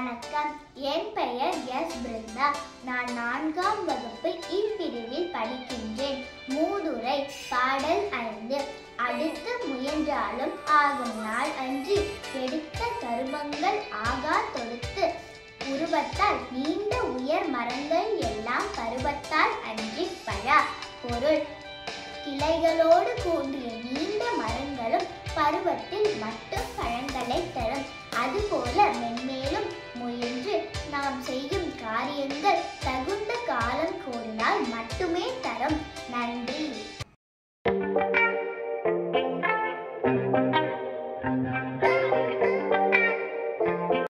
வணக்கம் என் பெயர் எஸ் பிருந்தா நான் நான்காம் வகுப்பு இப்பிரிவில் படிக்கின்றேன் மூதுரை பாடல் ஐந்து அடுத்து முயன்றாலும் ஆகும் நாள் அன்றி எடுத்த கருமங்கள் ஆகா தொடுத்து உருவத்தால் நீண்ட உயர் மரங்கள் எல்லாம் பருவத்தால் அன்றி பழா பொருள் கிளைகளோடு கூடிய நீண்ட மரங்களும் பருவத்தில் மட்டும் பழங்களை தரும் அதுபோல மென்மேலும் முயன்று நாம் செய்யும் காரியங்கள் தகுந்த காலம் கோரினால் மட்டுமே தரும்